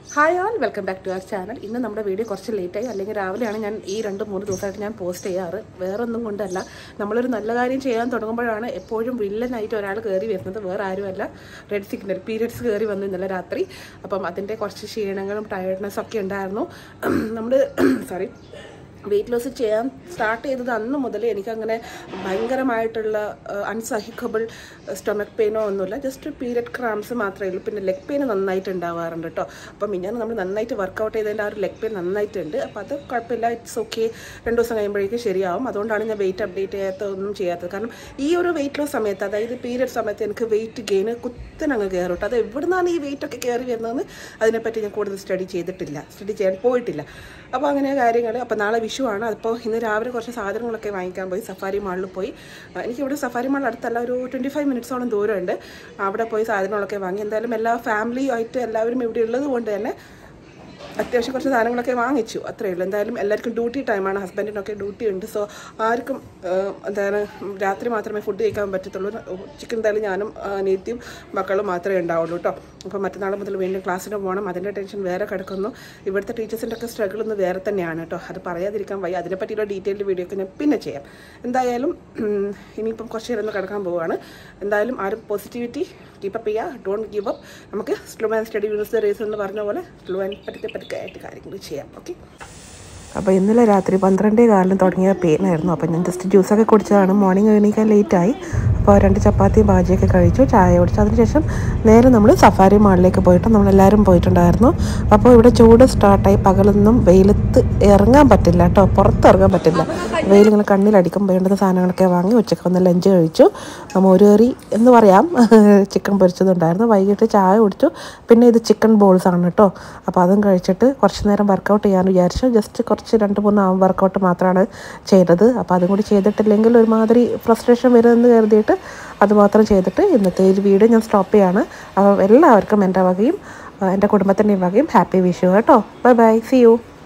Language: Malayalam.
hi all welcome back to our channel ഇന്ന് നമ്മുടെ വീഡിയോ കുറച്ച് ലേറ്റായി അല്ലെങ്കിൽ രാവിലെയാണ് ഞാൻ ഈ രണ്ട് മൂന്ന് ദിവസമായിട്ട് ഞാൻ പോസ്റ്റ് ചെയ്യാറ് വേറെ ഒന്നും കൊണ്ടല്ല നമ്മളൊരു നല്ല കാര്യം ചെയ്യാൻ തുടങ്ങുമ്പോഴാണ് എപ്പോഴും വില്ലനായിട്ട് ഒരാൾ കയറി വരുന്നത് വേറെ ആരുമല്ല റെഡ് സിഗ്നൽ പീരിയഡ്സ് കയറി വന്നു ഇന്നലെ രാത്രി അപ്പം അതിൻ്റെ കുറച്ച് ക്ഷീണങ്ങളും ടയർഡ്നെസ്സും ഒക്കെ ഉണ്ടായിരുന്നു നമ്മൾ സോറി വെയിറ്റ് ലോസ് ചെയ്യാൻ സ്റ്റാർട്ട് ചെയ്തത് അന്ന് മുതൽ എനിക്കങ്ങനെ ഭയങ്കരമായിട്ടുള്ള അൺസഹിക്കബിൾ സ്റ്റൊമക് പെയിനോ ഒന്നുമില്ല ജസ്റ്റ് പീരിയഡ് ക്രാംസ് മാത്രമേ ഉള്ളൂ പിന്നെ ലെഗ് പെയിൻ നന്നായിട്ട് ഉണ്ടാവാറുണ്ട് കേട്ടോ അപ്പം ഞാൻ നമ്മൾ നന്നായിട്ട് വർക്കൗട്ട് ചെയ്തതിൻ്റെ ആ ഒരു ലെഗ് പെയിൻ നന്നായിട്ടുണ്ട് അപ്പോൾ അത് കുഴപ്പമില്ല ഇറ്റ്സ് ഓക്കെ രണ്ട് ദിവസം കഴിയുമ്പോഴേക്കും ശരിയാവും അതുകൊണ്ടാണ് ഞാൻ വെയിറ്റ് അപ്ഡേറ്റ് ചെയ്യാത്തതൊന്നും ചെയ്യാത്തത് കാരണം ഈ ഒരു വെയിറ്റ് ലോസ് സമയത്ത് അതായത് പീരിയഡ് സമയത്ത് എനിക്ക് വെയിറ്റ് ഗെയിൻ കുത്തനങ്ങ് കയറും കേട്ടോ അത് എവിടുന്നാണ് ഈ വെയിറ്റ് ഒക്കെ കയറി വരുന്നതെന്ന് അതിനെപ്പറ്റി ഞാൻ കൂടുതൽ സ്റ്റഡി ചെയ്തിട്ടില്ല സ്റ്റഡി ചെയ്യാൻ പോയിട്ടില്ല അപ്പോൾ അങ്ങനെ കാര്യങ്ങൾ അപ്പോൾ നാളെ വിഷു ആണ് അപ്പോൾ ഇന്ന് രാവിലെ കുറച്ച് സാധനങ്ങളൊക്കെ വാങ്ങിക്കാൻ പോയി സഫാരി മാളിൽ പോയി ആ, എനിക്കിവിടെ സഫാരി മാൾ അടുത്തല്ല ഒരു ട്വൻറ്റി ഫൈവ് മിനിറ്റ്സോളം ദൂരമുണ്ട് അവിടെ പോയി സാധനങ്ങളൊക്കെ വാങ്ങി എന്തായാലും എല്ലാ ഫാമിലിയായിട്ട് എല്ലാവരും ഇവിടെ ഉള്ളത് കൊണ്ട് തന്നെ അത്യാവശ്യം കുറച്ച് സാധനങ്ങളൊക്കെ വാങ്ങിച്ചു അത്രയേ ഉള്ളൂ എന്തായാലും എല്ലാവർക്കും ഡ്യൂട്ടി ടൈമാണ് ഹസ്ബൻഡിനൊക്കെ ഡ്യൂട്ടി ഉണ്ട് സോ ആർക്കും ആ, എന്താണ് രാത്രി മാത്രമേ ഫുഡ് കഴിക്കാൻ പറ്റത്തുള്ളൂ ഉച്ചയ്ക്ക് എന്തായാലും ഞാനും അനിയത്തിയും മക്കളും മാത്രമേ ഉണ്ടാവുള്ളൂ കേട്ടോ അപ്പോൾ മറ്റന്നാൾ മുതൽ വീണ്ടും ക്ലാസ്സിന് പോകണം അതിൻ്റെ ടെൻഷൻ വേറെ കിടക്കുന്നു ഇവിടുത്തെ ടീച്ചേഴ്സിൻ്റെ ഒക്കെ സ്ട്രഗിൾ ഒന്ന് വേറെ തന്നെയാണ് കേട്ടോ അത് പറയാതിരിക്കാൻ വയ്യ അതിനെപ്പറ്റിയുള്ള ഡീറ്റെയിൽഡ് വീഡിയോ ഒക്കെ ഞാൻ പിന്നെ ചെയ്യാം എന്തായാലും ഉം, ഇനിയിപ്പം കുറച്ച് നേരം ഒന്ന് കിടക്കാൻ പോവുകയാണ് എന്തായാലും ആരും പോസിറ്റിവിറ്റി കീപ്പപ്പ് ചെയ്യുക ഡോണ്ട് ഗിവ് അപ്പ് നമുക്ക് slow and steady wins the race എന്ന് പറഞ്ഞ പോലെ സ്ലോ ആൻഡ് പതുക്കെ പതുക്കെ ആയിട്ട് കാര്യങ്ങൾ ചെയ്യാം ഓക്കെ അപ്പോൾ ഇന്നലെ രാത്രി പന്ത്രണ്ടേ കാലിന് തുടങ്ങിയ പെയിനായിരുന്നു അപ്പോൾ ഞാൻ ജസ്റ്റ് ജ്യൂസൊക്കെ കുടിച്ചതാണ് മോർണിംഗ് എണീക്കാൻ ലേറ്റായി അപ്പോൾ രണ്ട് ചപ്പാത്തിയും ഭാജിയൊക്കെ കഴിച്ചു ചായ കുടിച്ചു അതിനുശേഷം നേരെ നമ്മൾ സഫാരി മാളിലേക്ക് പോയിട്ട് നമ്മളെല്ലാവരും പോയിട്ടുണ്ടായിരുന്നു അപ്പോൾ ഇവിടെ ചൂട് സ്റ്റാർട്ടായി പകലൊന്നും വെയിലത്ത് ഇറങ്ങാൻ പറ്റില്ല കേട്ടോ പുറത്തിറങ്ങാൻ പറ്റില്ല വെയിലിങ്ങനെ കണ്ണിലടിക്കും വേണ്ടുന്ന സാധനങ്ങളൊക്കെ വാങ്ങി ഉച്ചയ്ക്ക് ഒന്ന് ലഞ്ച് കഴിച്ചു മോരുകറി എന്ന് പറയാം ചിക്കൻ പൊരിച്ചതുണ്ടായിരുന്നു വൈകിട്ട് ചായ കുടിച്ചു പിന്നെ ഇത് ചിക്കൻ ബോൾസ് ആണ് കേട്ടോ അപ്പോൾ അതും കഴിച്ചിട്ട് കുറച്ച് നേരം വർക്കൗട്ട് ചെയ്യാൻ വിചാരിച്ചു ജസ്റ്റ് കുറച്ച് രണ്ട് മൂന്ന് വർക്കൗട്ട് മാത്രമാണ് ചെയ്തത് അപ്പോൾ അതും കൂടി ചെയ്തിട്ടില്ലെങ്കിൽ ഒരുമാതിരി ഫ്രസ്ട്രേഷൻ വരുമെന്ന് കരുതിയിട്ട് അത് മാത്രം ചെയ്തിട്ട് ഇന്നത്തെ ഈ വീഡിയോ ഞാൻ സ്റ്റോപ്പ് ചെയ്യാണ് അപ്പോൾ എല്ലാവർക്കും എൻ്റെ വകയും ആ, എൻ്റെ കുടുംബത്തിൻ്റെയും വകയും ഹാപ്പി വിഷു കേട്ടോ ബൈ ബൈ സി യു